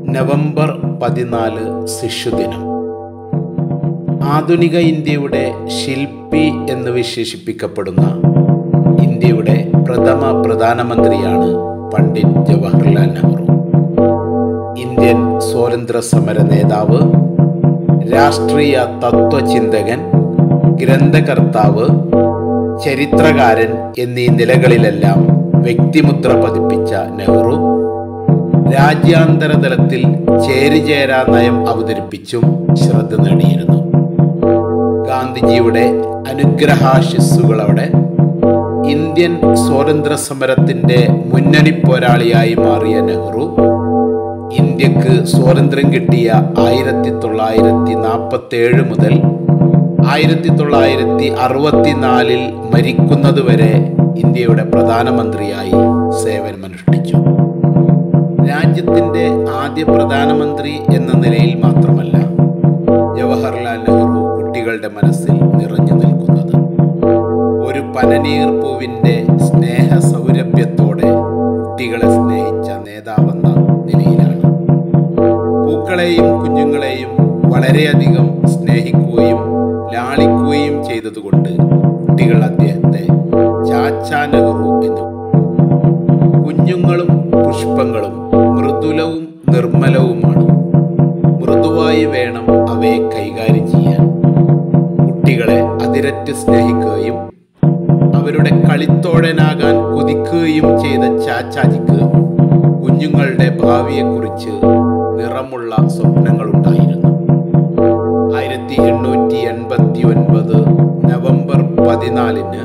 November പതിനാല് ശിശുദിനം ആധുനിക ഇന്ത്യയുടെ ശില്പി എന്ന് വിശേഷിപ്പിക്കപ്പെടുന്ന ഇന്ത്യയുടെ പ്രഥമ പ്രധാനമന്ത്രിയാണ് പണ്ഡിറ്റ് ജവഹർലാൽ നെഹ്റു ഇന്ത്യൻ സ്വാതന്ത്ര്യ സമര നേതാവ് രാഷ്ട്രീയ തത്വചിന്തകൻ ഗ്രന്ഥകർത്താവ് ചരിത്രകാരൻ എന്നീ നിലകളിലെല്ലാം വ്യക്തിമുദ്ര പതിപ്പിച്ച നെഹ്റു രാജ്യാന്തര തലത്തിൽ ചേരിചേരാ നയം അവതരിപ്പിച്ചും ശ്രദ്ധ നേടിയിരുന്നു ഗാന്ധിജിയുടെ അനുഗ്രഹാശിസ്സുകളോടെ ഇന്ത്യൻ സ്വാതന്ത്ര്യ സമരത്തിന്റെ മുന്നണി പോരാളിയായി മാറിയ നെഹ്റു ഇന്ത്യക്ക് സ്വാതന്ത്ര്യം കിട്ടിയ ആയിരത്തി തൊള്ളായിരത്തി നാൽപ്പത്തി ഏഴ് മുതൽ ആയിരത്തി തൊള്ളായിരത്തി അറുപത്തിനാലിൽ മരിക്കുന്നതുവരെ ഇന്ത്യയുടെ പ്രധാനമന്ത്രിയായി സേവനമനുഷ്ഠിച്ചു രാജ്യത്തിന്റെ ആദ്യ പ്രധാനമന്ത്രി എന്ന നിലയിൽ മാത്രമല്ല ജവഹർലാൽ നെഹ്റു കുട്ടികളുടെ മനസ്സിൽ നിറഞ്ഞു നിൽക്കുന്നത് ഒരു പനനീർ പൂവിന്റെ സ്നേഹ സൗരഭ്യത്തോടെ കുട്ടികളെ സ്നേഹിച്ച നേതാവെന്ന നിലയിലാണ് പൂക്കളെയും കുഞ്ഞുങ്ങളെയും വളരെയധികം സ്നേഹിക്കുകയും ലാളിക്കുകയും ചെയ്തതുകൊണ്ട് കുട്ടികൾ അദ്ദേഹത്തെ ചാച്ചാ നെഹ്റു എന്ന് കുഞ്ഞുങ്ങളും പുഷ്പങ്ങളും മൃദുലവും നിർമ്മലവുമാണ് മൃദുവായി വേണം അവയെ കൈകാര്യം ചെയ്യാൻ കുട്ടികളെ അതിരറ്റ് സ്നേഹിക്കുകയും അവരുടെ കളിത്തോഴനാകാൻ കൊതിക്കുകയും ചെയ്ത ചാച്ചാജിക്ക് കുഞ്ഞുങ്ങളുടെ ഭാവിയെക്കുറിച്ച് നിറമുള്ള സ്വപ്നങ്ങളുണ്ടായിരുന്നു ആയിരത്തി എണ്ണൂറ്റി എൺപത്തി ഒൻപത് നവംബർ പതിനാലിന്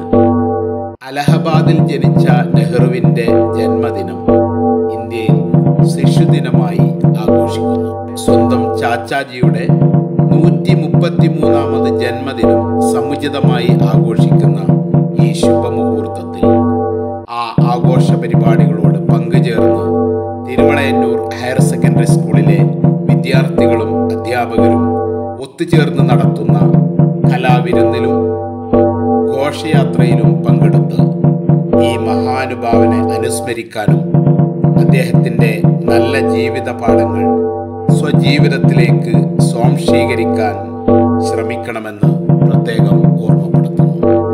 അലഹബാദിൽ ജനിച്ച നെഹ്റുവിന്റെ ജന്മദിനം ഇന്ത്യയിൽ ശിശുദിനമായി ആഘോഷിക്കുന്നു സ്വന്തം ചാച്ചാജിയുടെ നൂറ്റി മുപ്പത്തി മൂന്നാമത് ജന്മദിനം സമുചിതമായി ആഘോഷിക്കുന്ന ഈ ശുഭമുഹൂർത്തത്തിൽ ആ ആഘോഷ പരിപാടികളോട് പങ്കുചേർന്ന് തിരുവളയന്നൂർ ഹയർ സെക്കൻഡറി സ്കൂളിലെ വിദ്യാർത്ഥികളും അധ്യാപകരും ഒത്തുചേർന്ന് നടത്തുന്ന കലാവിരുന്നിലും ഘോഷയാത്രയിലും പങ്കെടുത്ത് ഈ മഹാനുഭാവനെ അനുസ്മരിക്കാനും അദ്ദേഹത്തിൻ്റെ നല്ല ജീവിത പാഠങ്ങൾ സ്വജീവിതത്തിലേക്ക് സ്വാംശീകരിക്കാൻ ശ്രമിക്കണമെന്ന് പ്രത്യേകം ഓർമ്മപ്പെടുത്തുന്നു